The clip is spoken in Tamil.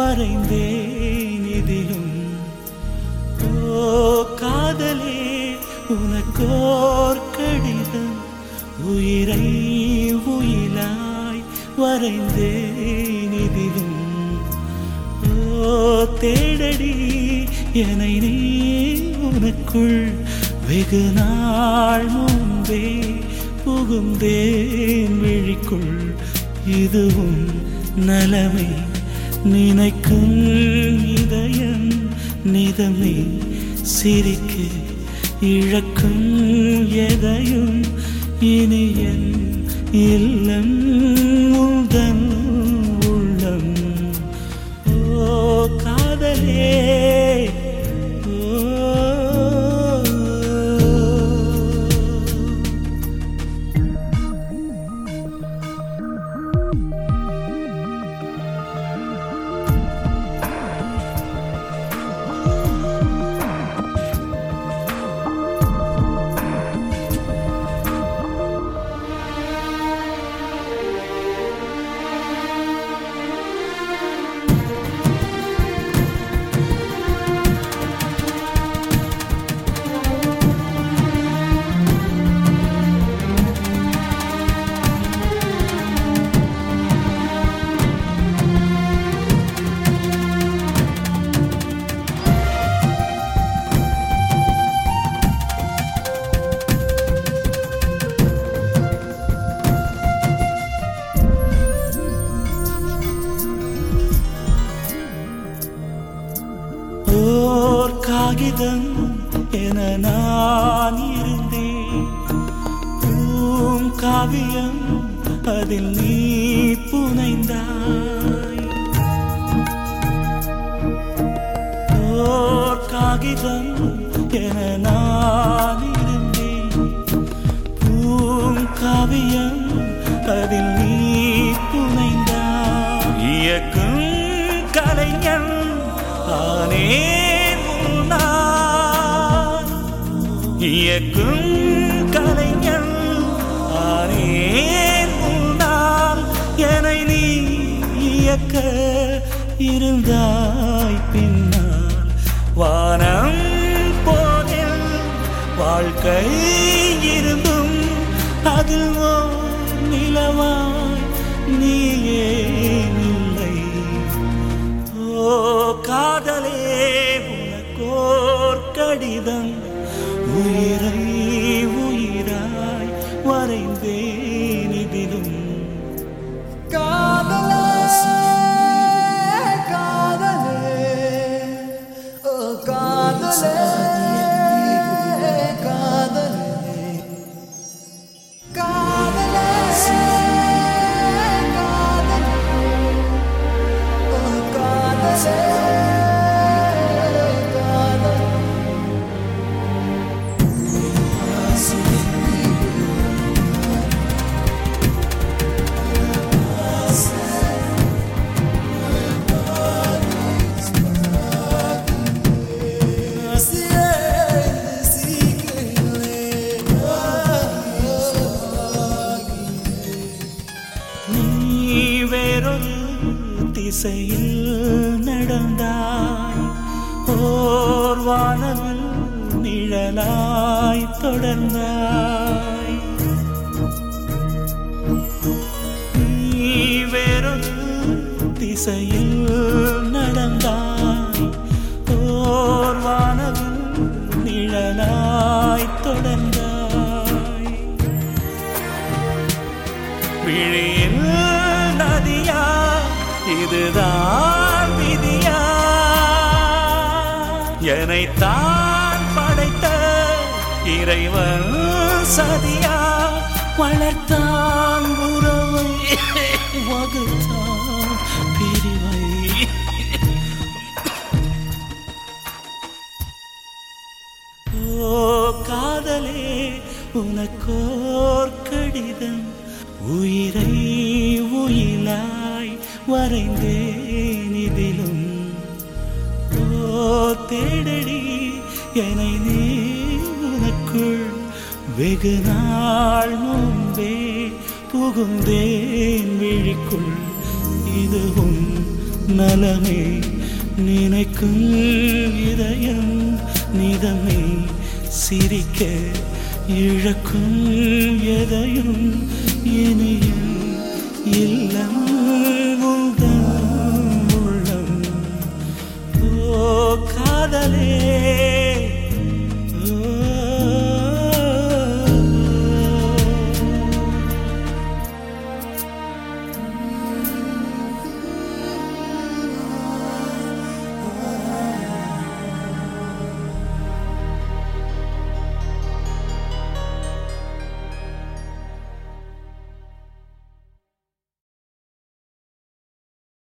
வரைந்தேன் இதிலும் ஓ காதலே உனக்கோர் கடிதம் உயிரை உயிலாய் வரைந்தேன் இதிலும் ஓ தேடடி என்னை நீ உனக்குள் வெகு நாள் முன்பே புகுந்தேன் விழிக்குள் இதுவும் நலமை நினைக்கும் இதயம் நிதமே சிரிக்க இழக்கும் எதையும் இனி என் இல்லம் உந்தன் உள்ளம் ஓ காதலே ஓ ஓர் காகிதம் என நான் இருந்தேன் பூம் காவியம் அதில் நீ புனைந்தாய் ஓர் காகிதம் என நான் இருந்தேன் பூம் காவியம் அதில் நீ புனைந்தாய் இயக்கும் கலைஞன் ஆனேன் நான் இயக்கும் கலைஞன் ஆனேன் நான் என்னை நீ இயக்க இருந்தாய் பின்னால் வானம் போதில் வாழ்க்கை இருந்தும் அதில் ஓர் நிலவாய் நீயே இல்லை ஓ காதலே உனக்கோர் கடிதம் உயிரை உயிராய் வரைந்தேன் இதிலும் காதலே காதலே ஓ காதலே காதலே காதலே காதலே ஓ காதலே காதலே நீ வேறொரு திசையில் நடந்தாய் ஓர் வானவில் நிழலாய் தொடர்ந்தாய் நீ வேறொரு திசையில் நடந்தாய் ஓர் வானவில் நிழலாய் தொடர்ந்தாய் விழியில் நதியா இதுதான் விதியா என்னைத்தான் படைத்த இறைவன் சதியா வளர்த்தான் உறவை வகுத்தான் பிரிவை ஓ காதலே உனக்கோர் கடிதம் உயிரை உயிலாய் வரைந்தேன் இதிலும் ஓ தேடடி என்னை நீ உனக்குள் வெகு நாள் முன்பே புகுந்தேன் விழிக்குள் இதுவும் நலமே நினைக்கும் இதயம் நிதமே சிரிக்க இழக்கும் எதையும் இனியும் இல்லம் உந்தன் உள்ளம் ஓ காதலே